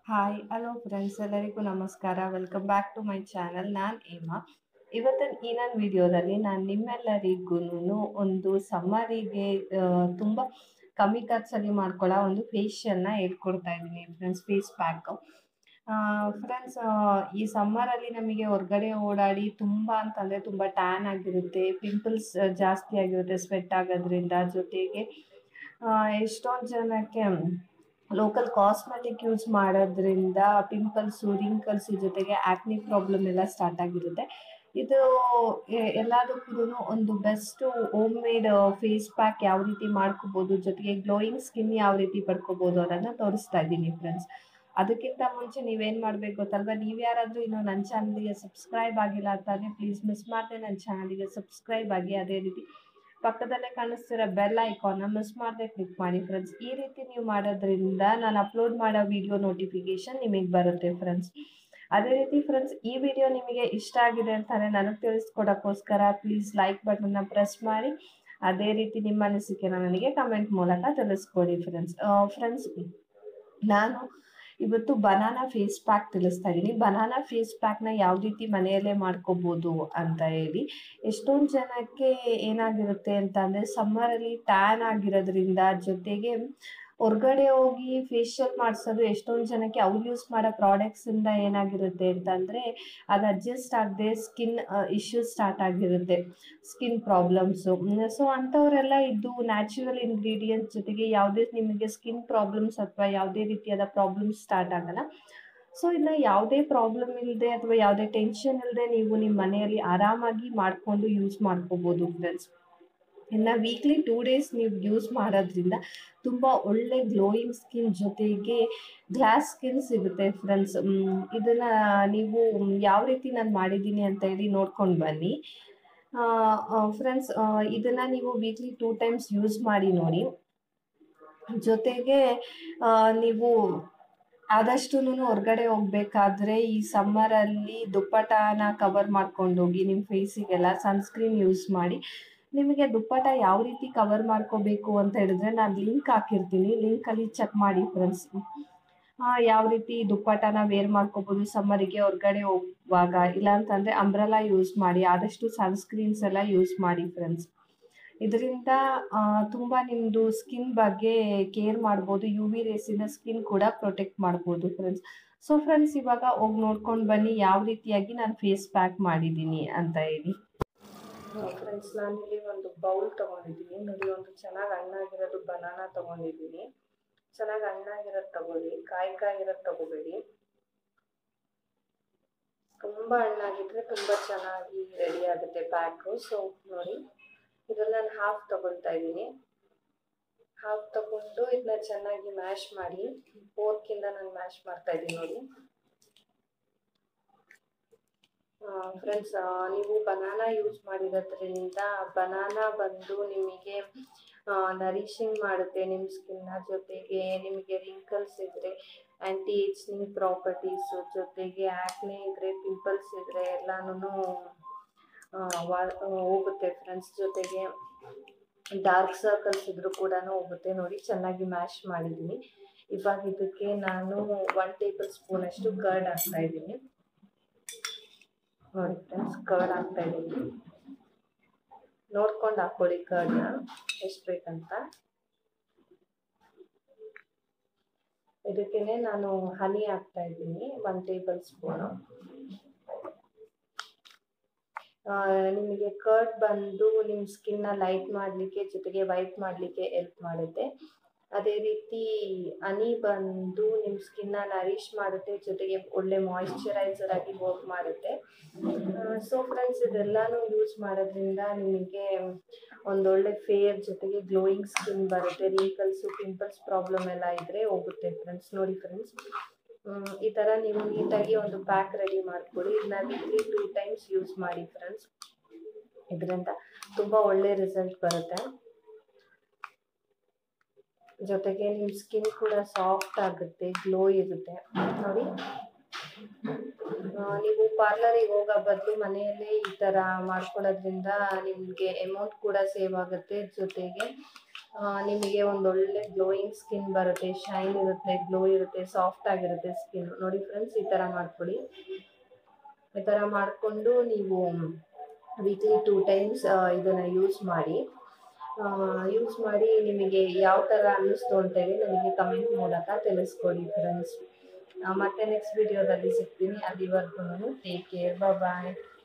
hi hello friends ಎಲ್ಲರಿಗೂ ನಮಸ್ಕಾರ welcome back to my channel ನಾನು ಹೇಮಾ ಇವತ್ತಿನ ಈ ನನ್ನ ವಿಡಿಯೋದಲ್ಲಿ ನಾನು ನಿಮ್ಮೆಲ್ಲರಿಗೂ ಒಂದು ಸಮ್ಮರಿಗೆ ತುಂಬ ಕಮ್ಮಿ ಖರ್ಚಲ್ಲಿ ಮಾಡ್ಕೊಳ್ಳೋ ಒಂದು ಫೇಶಿಯಲ್ನ ಹೇಳ್ಕೊಡ್ತಾ ಇದ್ದೀನಿ ಫ್ರೆಂಡ್ಸ್ ಫೇಸ್ ಪ್ಯಾಕು ಫ್ರೆಂಡ್ಸ್ ಈ ಸಮ್ಮರಲ್ಲಿ ನಮಗೆ ಹೊರಗಡೆ ಓಡಾಡಿ ತುಂಬ ಅಂತಂದರೆ ತುಂಬ ಟ್ಯಾನ್ ಆಗಿರುತ್ತೆ ಪಿಂಪಲ್ಸ್ ಜಾಸ್ತಿ ಆಗಿರುತ್ತೆ ಸ್ವೆಟ್ ಆಗೋದ್ರಿಂದ ಜೊತೆಗೆ ಎಷ್ಟೊಂದು ಜನಕ್ಕೆ ಲೋಕಲ್ ಕಾಸ್ಮೆಟಿಕ್ ಯೂಸ್ ಮಾಡೋದ್ರಿಂದ ಪಿಂಪಲ್ಸು ರಿಂಕಲ್ಸು ಜೊತೆಗೆ ಆ್ಯಕ್ನಿ ಪ್ರಾಬ್ಲಮ್ ಎಲ್ಲ ಸ್ಟಾರ್ಟ್ ಆಗಿರುತ್ತೆ ಇದು ಎಲ್ಲದಕ್ಕೂ ಒಂದು best home made face pack ಯಾವ ರೀತಿ ಮಾಡ್ಕೋಬೋದು ಜೊತೆಗೆ ಗ್ಲೋಯಿಂಗ್ ಸ್ಕಿನ್ ಯಾವ ರೀತಿ ಪಡ್ಕೋಬೋದು ಅನ್ನೋದನ್ನ ತೋರಿಸ್ತಾ ಇದ್ದೀನಿ ಫ್ರೆಂಡ್ಸ್ ಅದಕ್ಕಿಂತ ಮುಂಚೆ ನೀವೇನು ಮಾಡಬೇಕು ಗೊತ್ತಲ್ವಾ ನೀವು ಯಾರಾದರೂ ಇನ್ನೂ ನನ್ನ ಚಾನಲಿಗೆ ಸಬ್ಸ್ಕ್ರೈಬ್ ಆಗಿಲ್ಲ ಅಂತಂದರೆ ಪ್ಲೀಸ್ ಮಿಸ್ ಮಾಡದೆ ನನ್ನ ಚಾನಲಿಗೆ ಸಬ್ಸ್ಕ್ರೈಬ್ ಆಗಿ ಅದೇ ರೀತಿ ಪಕ್ಕದಲ್ಲೇ ಕಾಣಿಸ್ತಿರೋ ಬೆಲ್ ಐಕಾನ್ನ ಮಿಸ್ ಮಾಡದೆ ಕ್ಲಿಕ್ ಮಾಡಿ ಫ್ರೆಂಡ್ಸ್ ಈ ರೀತಿ ನೀವು ಮಾಡೋದ್ರಿಂದ ನಾನು ಅಪ್ಲೋಡ್ ಮಾಡೋ ವಿಡಿಯೋ ನೋಟಿಫಿಕೇಶನ್ ನಿಮಗೆ ಬರುತ್ತೆ ಫ್ರೆಂಡ್ಸ್ ಅದೇ ರೀತಿ ಫ್ರೆಂಡ್ಸ್ ಈ ವಿಡಿಯೋ ನಿಮಗೆ ಇಷ್ಟ ಆಗಿದೆ ಅಂತಾನೆ ನನಗೆ ತಿಳಿಸ್ಕೊಡೋಕ್ಕೋಸ್ಕರ ಪ್ಲೀಸ್ ಲೈಕ್ ಬಟನ್ನ ಪ್ರೆಸ್ ಮಾಡಿ ಅದೇ ರೀತಿ ನಿಮ್ಮ ಅನಿಸಿಕೆನ ನನಗೆ ಕಮೆಂಟ್ ಮೂಲಕ ತಿಳಿಸ್ಕೊಡಿ ಫ್ರೆಂಡ್ಸ್ ಫ್ರೆಂಡ್ಸ್ ನಾನು ಇವತ್ತು ಬನಾನಾ ಫೇಸ್ ಪ್ಯಾಕ್ ತಿಳಿಸ್ತಾ ಇದ್ದೀನಿ ಬನಾನಾ ಫೇಸ್ ಪ್ಯಾಕ್ನ ಯಾವ ರೀತಿ ಮನೆಯಲ್ಲೇ ಮಾಡ್ಕೋಬೋದು ಅಂತ ಹೇಳಿ ಎಷ್ಟೊಂದು ಜನಕ್ಕೆ ಏನಾಗಿರುತ್ತೆ ಅಂತ ಅಂದರೆ ಸಮ್ಮರಲ್ಲಿ ಟ್ಯಾನ್ ಆಗಿರೋದ್ರಿಂದ ಜೊತೆಗೆ ಹೊರ್ಗಡೆ ಹೋಗಿ ಫೇಶಿಯಲ್ ಮಾಡಿಸೋದು ಎಷ್ಟೊಂದು ಜನಕ್ಕೆ ಅವ್ರು ಯೂಸ್ ಮಾಡೋ ಪ್ರಾಡಕ್ಟ್ಸಿಂದ ಏನಾಗಿರುತ್ತೆ ಅಂತಂದರೆ ಅದು ಅಡ್ಜಸ್ಟ್ ಆಗದೆ ಸ್ಕಿನ್ ಇಶ್ಯೂಸ್ ಸ್ಟಾರ್ಟ್ ಆಗಿರುತ್ತೆ ಸ್ಕಿನ್ ಪ್ರಾಬ್ಲಮ್ಸು ಸೊ ಅಂಥವರೆಲ್ಲ ಇದು ನ್ಯಾಚುರಲ್ ಇಂಗ್ರೀಡಿಯೆಂಟ್ಸ್ ಜೊತೆಗೆ ಯಾವುದೇ ನಿಮಗೆ ಸ್ಕಿನ್ ಪ್ರಾಬ್ಲಮ್ಸ್ ಅಥವಾ ಯಾವುದೇ ರೀತಿಯಾದ ಪ್ರಾಬ್ಲಮ್ಸ್ ಸ್ಟಾರ್ಟ್ ಆಗಲ್ಲ ಸೊ ಇನ್ನು ಯಾವುದೇ ಪ್ರಾಬ್ಲಮ್ ಇಲ್ಲದೆ ಅಥವಾ ಯಾವುದೇ ಟೆನ್ಷನ್ ಇಲ್ಲದೆ ನೀವು ನಿಮ್ಮ ಮನೆಯಲ್ಲಿ ಆರಾಮಾಗಿ ಮಾಡಿಕೊಂಡು ಯೂಸ್ ಮಾಡ್ಕೋಬೋದು ಫ್ರೆಂಡ್ಸ್ ಇನ್ನು ವೀಕ್ಲಿ ಟೂ ಡೇಸ್ ನೀವು ಯೂಸ್ ಮಾಡೋದ್ರಿಂದ ತುಂಬ ಒಳ್ಳೆ ಗ್ಲೋಯಿಂಗ್ ಸ್ಕಿನ್ ಜೊತೆಗೆ ಗ್ಲಾಸ್ ಸ್ಕಿನ್ ಸಿಗುತ್ತೆ ಫ್ರೆಂಡ್ಸ್ ಇದನ್ನು ನೀವು ಯಾವ ರೀತಿ ನಾನು ಮಾಡಿದ್ದೀನಿ ಅಂತ ಹೇಳಿ ನೋಡ್ಕೊಂಡು ಬನ್ನಿ ಫ್ರೆಂಡ್ಸ್ ಇದನ್ನು ನೀವು ವೀಕ್ಲಿ ಟೂ ಟೈಮ್ಸ್ ಯೂಸ್ ಮಾಡಿ ನೋಡಿ ಜೊತೆಗೆ ನೀವು ಆದಷ್ಟು ಹೊರಗಡೆ ಹೋಗ್ಬೇಕಾದ್ರೆ ಈ ಸಮ್ಮರಲ್ಲಿ ದುಪ್ಪಟಾನ ಕವರ್ ಮಾಡ್ಕೊಂಡು ಹೋಗಿ ನಿಮ್ಮ ಫೇಸಿಗೆಲ್ಲ ಸನ್ಸ್ಕ್ರೀನ್ ಯೂಸ್ ಮಾಡಿ ನಿಮಗೆ ದುಪ್ಪಟ ಯಾವ ರೀತಿ ಕವರ್ ಮಾಡ್ಕೋಬೇಕು ಅಂತ ಹೇಳಿದ್ರೆ ನಾನು ಲಿಂಕ್ ಹಾಕಿರ್ತೀನಿ ಲಿಂಕಲ್ಲಿ ಚೆಕ್ ಮಾಡಿ ಫ್ರೆಂಡ್ಸ್ ಯಾವ ರೀತಿ ದುಪ್ಪಟನ ವೇರ್ ಮಾಡ್ಕೋಬೋದು ಸಮ್ಮರಿಗೆ ಹೊರಗಡೆ ಹೋಗುವಾಗ ಇಲ್ಲಾಂತಂದರೆ ಅಂಬ್ರೆಲಾ ಯೂಸ್ ಮಾಡಿ ಆದಷ್ಟು ಸನ್ಸ್ಕ್ರೀನ್ಸ್ ಎಲ್ಲ ಯೂಸ್ ಮಾಡಿ ಫ್ರೆಂಡ್ಸ್ ಇದರಿಂದ ತುಂಬ ನಿಮ್ಮದು ಸ್ಕಿನ್ ಬಗ್ಗೆ ಕೇರ್ ಮಾಡ್ಬೋದು ಯು ವಿ ರೇಸಿಂದ ಸ್ಕಿನ್ ಕೂಡ ಪ್ರೊಟೆಕ್ಟ್ ಮಾಡ್ಬೋದು ಫ್ರೆಂಡ್ಸ್ ಸೊ ಫ್ರೆಂಡ್ಸ್ ಇವಾಗ ಹೋಗಿ ನೋಡ್ಕೊಂಡು ಬನ್ನಿ ಯಾವ ರೀತಿಯಾಗಿ ನಾನು ಫೇಸ್ ಪ್ಯಾಕ್ ಮಾಡಿದ್ದೀನಿ ಅಂತ ಹೇಳಿ ಫ್ರೆಂಡ್ಸ್ ನಾನಿಲ್ಲಿ ಒಂದು ಬೌಲ್ ತೊಗೊಂಡಿದ್ದೀನಿ ನೋಡಿ ಒಂದು ಚೆನ್ನಾಗಿ ಹಣ್ಣಾಗಿರೋದು ಬನಾನಾ ತೊಗೊಂಡಿದ್ದೀನಿ ಚೆನ್ನಾಗಿ ಹಣ್ಣಾಗಿರೋದು ತಗೊಳ್ಳಿ ಕಾಯಿ ಕಾಯಿರೋದು ತಗೋಬೇಡಿ ತುಂಬ ಹಣ್ಣಾಗಿದ್ರೆ ತುಂಬ ಚೆನ್ನಾಗಿ ರೆಡಿ ಆಗುತ್ತೆ ಪ್ಯಾಕು ಸೊ ನೋಡಿ ಇದ್ರಲ್ಲಿ ನಾನು ಹಾಫ್ ತಗೊಳ್ತಾ ಇದ್ದೀನಿ ಹಾಫ್ ತಗೊಂಡು ಇದನ್ನ ಚೆನ್ನಾಗಿ ಮ್ಯಾಶ್ ಮಾಡಿ ಫೋರ್ಕಿಂದ ನಾನು ಮ್ಯಾಶ್ ಮಾಡ್ತಾ ಇದ್ದೀನಿ ನೋಡಿ ಫ್ರೆಂಡ್ಸ್ ನೀವು ಬನಾನಾ ಯೂಸ್ ಮಾಡಿರೋದ್ರಿಂದ ಬನಾನಾ ಬಂದು ನಿಮಗೆ ನರಿಶಿಂಗ್ ಮಾಡುತ್ತೆ ನಿಮ್ಮ ಸ್ಕಿನ್ನ ಜೊತೆಗೆ ನಿಮಗೆ ರಿಂಕಲ್ಸ್ ಇದ್ದರೆ ಆ್ಯಂಟಿ ಏಜ್ನಿಂಗ್ ಪ್ರಾಪರ್ಟೀಸು ಜೊತೆಗೆ ಆ್ಯಕ್ನೆ ಇದ್ದರೆ ಪಿಂಪಲ್ಸ್ ಇದ್ದರೆ ಎಲ್ಲನೂ ಹೋಗುತ್ತೆ ಫ್ರೆಂಡ್ಸ್ ಜೊತೆಗೆ ಡಾರ್ಕ್ ಸರ್ಕಲ್ಸ್ ಇದ್ರೂ ಕೂಡ ಹೋಗುತ್ತೆ ನೋಡಿ ಚೆನ್ನಾಗಿ ಮ್ಯಾಶ್ ಮಾಡಿದ್ದೀನಿ ಇವಾಗ ಇದಕ್ಕೆ ನಾನು ಒನ್ ಟೇಬಲ್ ಸ್ಪೂನ್ ಅಷ್ಟು ಕರ್ಡ್ ಹಾಕ್ತಾ ಇದ್ದೀನಿ ನೋಡಿ ಫ್ರೆಂಡ್ಸ್ ಕರ್ಡ್ ಹಾಕ್ತಾ ಇದ್ದೀನಿ ನೋಡ್ಕೊಂಡು ಹಾಕೊಳ್ಳಿ ಕರ್ಡ್ನ ಎಷ್ಟು ಬೇಕಂತ ಇದಕ್ಕೇನೆ ನಾನು ಹನಿ ಹಾಕ್ತಾ ಇದ್ದೀನಿ ಒನ್ ಟೇಬಲ್ ಸ್ಪೂನು ನಿಮಗೆ ಕರ್ಡ್ ಬಂದು ನಿಮ್ಮ ಸ್ಕಿನ್ನ ಲೈಟ್ ಮಾಡಲಿಕ್ಕೆ ಜೊತೆಗೆ ವೈಟ್ ಮಾಡಲಿಕ್ಕೆ ಎಲ್ಪ್ ಮಾಡುತ್ತೆ ಅದೇ ರೀತಿ ಹನಿ ಬಂದು ನಿಮ್ಮ ಸ್ಕಿನ್ನ ನರಿಶ್ ಮಾಡುತ್ತೆ ಜೊತೆಗೆ ಒಳ್ಳೆ ಮಾಯಿಶ್ಚರೈಸರ್ ಆಗಿ ವರ್ಕ್ ಮಾಡುತ್ತೆ ಸೊ ಫ್ರೆಂಡ್ಸ್ ಇದೆಲ್ಲನೂ ಯೂಸ್ ಮಾಡೋದ್ರಿಂದ ನಿಮಗೆ ಒಂದೊಳ್ಳೆ ಫೇರ್ ಜೊತೆಗೆ ಗ್ಲೋಯಿಂಗ್ ಸ್ಕಿನ್ ಬರುತ್ತೆ ರಿಂಕಲ್ಸು ಪಿಂಪಲ್ಸ್ ಪ್ರಾಬ್ಲಮ್ ಎಲ್ಲ ಇದ್ದರೆ ಹೋಗುತ್ತೆ ಫ್ರೆಂಡ್ಸ್ ನೋಡಿ ಫ್ರೆಂಡ್ಸ್ ಈ ಥರ ನೀವು ನೀಟಾಗಿ ಒಂದು ಪ್ಯಾಕ್ ರೆಡಿ ಮಾಡ್ಕೊಳ್ಳಿ ಇದನ್ನ ವೀಕ್ಲಿ ಟೂ ಟೈಮ್ಸ್ ಯೂಸ್ ಮಾಡಿ ಫ್ರೆಂಡ್ಸ್ ಇದರಿಂದ ತುಂಬ ಒಳ್ಳೆ ರಿಸಲ್ಟ್ ಬರುತ್ತೆ ಜೊತೆಗೆ ನಿಮ್ಮ ಸ್ಕಿನ್ ಕೂಡ ಸಾಫ್ಟ್ ಆಗುತ್ತೆ ಗ್ಲೋ ಇರುತ್ತೆ ನೋಡಿ ನೀವು ಪಾರ್ಲರಿಗೆ ಹೋಗೋ ಬದಲು ಮನೆಯಲ್ಲೇ ಈ ಥರ ಮಾಡ್ಕೊಳ್ಳೋದ್ರಿಂದ ನಿಮಗೆ ಅಮೌಂಟ್ ಕೂಡ ಸೇವ್ ಆಗುತ್ತೆ ಜೊತೆಗೆ ಆ, ನಿಮಗೆ ಒಂದೊಳ್ಳೆ ಗ್ಲೋಯಿಂಗ್ ಸ್ಕಿನ್ ಬರುತ್ತೆ ಶೈನ್ ಇರುತ್ತೆ ಗ್ಲೋ ಇರುತ್ತೆ ಸಾಫ್ಟ್ ಆಗಿರುತ್ತೆ ಸ್ಕಿನ್ ನೋಡಿ ಫ್ರೆಂಡ್ಸ್ ಈ ಥರ ಮಾಡ್ಕೊಳ್ಳಿ ಈ ಥರ ಮಾಡಿಕೊಂಡು ನೀವು ವೀಕ್ಲಿ ಟೂ ಟೈಮ್ಸ್ ಇದನ್ನು ಯೂಸ್ ಮಾಡಿ ಯೂಸ್ ಮಾಡಿ ನಿಮಗೆ ಯಾವ ಥರ ಅನ್ನಿಸ್ತು ಅಂತೇಳಿ ನನಗೆ ಕಮೆಂಟ್ ಮೂಲಕ ತಿಳಿಸ್ಕೊಡಿ ಫ್ರೆಂಡ್ಸ್ ಮತ್ತೆ ನೆಕ್ಸ್ಟ್ ವಿಡಿಯೋದಲ್ಲಿ ಸಿಗ್ತೀನಿ ಅಲ್ಲಿವರೆಗೂ ಟೇಕ್ ಕೇರ್ ಬಾಯ್